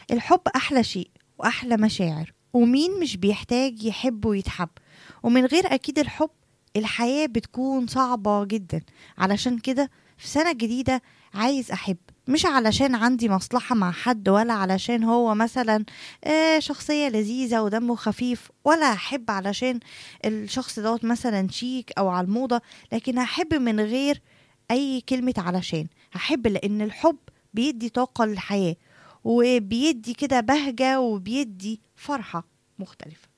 الحب أحلى شيء وأحلى مشاعر ومين مش بيحتاج يحب ويتحب ومن غير أكيد الحب الحياة بتكون صعبة جدا علشان كده في سنة جديدة عايز أحب مش علشان عندي مصلحة مع حد ولا علشان هو مثلا آه شخصية لذيذة ودمه خفيف ولا أحب علشان الشخص دوت مثلا شيك أو على الموضة لكن هحب من غير أي كلمة علشان هحب لأن الحب بيدي طاقة للحياة وبيدي كده بهجة وبيدي فرحة مختلفة